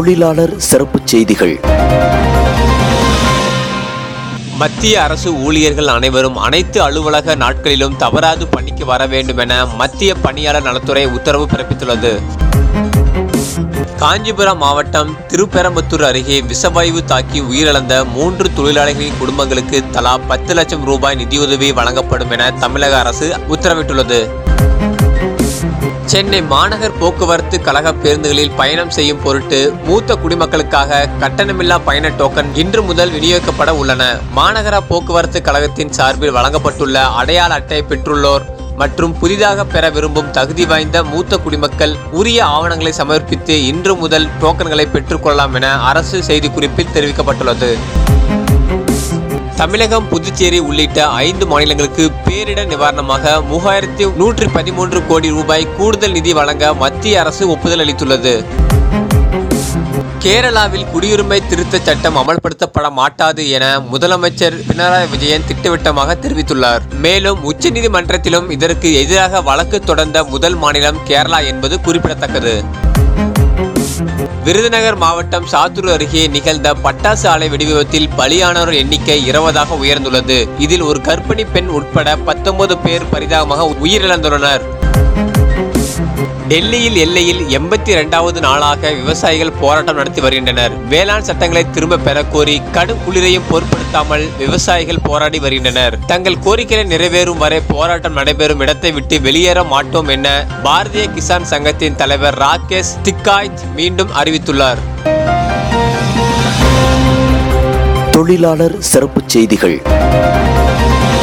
தொழிலாளர் சிறப்புச் செய்திகள் மத்திய அரசு ஊழியர்கள் அனைவரும் அனைத்து அலுவலக நாட்களிலும் தவறாது பணிக்கு வர வேண்டும் என மத்திய பணியாளர் நலத்துறை உத்தரவு பிறப்பித்துள்ளது காஞ்சிபுரம் மாவட்டம் திருப்பெரம்பத்தூர் அருகே விஷவாயு தாக்கி உயிரிழந்த மூன்று தொழிலாளர்களின் குடும்பங்களுக்கு தலா பத்து லட்சம் ரூபாய் நிதியுதவி வழங்கப்படும் என தமிழக அரசு உத்தரவிட்டுள்ளது சென்னை மாநகர் போக்குவரத்து கழக பேருந்துகளில் பயணம் செய்யும் பொருட்டு மூத்த குடிமக்களுக்காக கட்டணமில்லா பயண டோக்கன் இன்று முதல் விநியோகிக்கப்பட உள்ளன மாநகர போக்குவரத்து கழகத்தின் சார்பில் வழங்கப்பட்டுள்ள அடையாள அட்டை பெற்றுள்ளோர் மற்றும் புதிதாக பெற விரும்பும் தகுதி வாய்ந்த மூத்த குடிமக்கள் உரிய ஆவணங்களை சமர்ப்பித்து இன்று முதல் டோக்கன்களை பெற்றுக்கொள்ளலாம் என அரசு செய்திக்குறிப்பில் தெரிவிக்கப்பட்டுள்ளது தமிழகம் புதுச்சேரி உள்ளிட்ட ஐந்து மாநிலங்களுக்கு பேரிடர் நிவாரணமாக மூவாயிரத்தி நூற்றி பதிமூன்று கோடி ரூபாய் கூடுதல் நிதி வழங்க மத்திய அரசு ஒப்புதல் அளித்துள்ளது கேரளாவில் குடியுரிமை திருத்தச் சட்டம் அமல்படுத்தப்பட மாட்டாது என முதலமைச்சர் பினராயி விஜயன் திட்டவட்டமாக தெரிவித்துள்ளார் மேலும் உச்சநீதிமன்றத்திலும் இதற்கு எதிராக வழக்கு தொடர்ந்த முதல் மாநிலம் கேரளா என்பது குறிப்பிடத்தக்கது விருதுநகர் மாவட்டம் சாத்தூர் அருகே நிகழ்ந்த பட்டாசு ஆலை வெடிவிபத்தில் பலியானோர் எண்ணிக்கை இருபதாக உயர்ந்துள்ளது இதில் ஒரு கர்ப்பிணி பெண் உட்பட பத்தொன்பது பேர் பரிதாபமாக உயிரிழந்துள்ளனர் டெல்லியில் எல்லையில் எண்பத்தி இரண்டாவது நாளாக விவசாயிகள் போராட்டம் நடத்தி வருகின்றனர் வேளாண் சட்டங்களை திரும்ப பெற கோரி கடும் குளிரையும் பொருட்படுத்தாமல் விவசாயிகள் போராடி வருகின்றனர் தங்கள் கோரிக்கைகளை நிறைவேறும் வரை போராட்டம் நடைபெறும் இடத்தை விட்டு வெளியேற மாட்டோம் என பாரதிய கிசான் சங்கத்தின் தலைவர் ராகேஷ் திக்காய்த் மீண்டும் அறிவித்துள்ளார் தொழிலாளர் சிறப்புச் செய்திகள்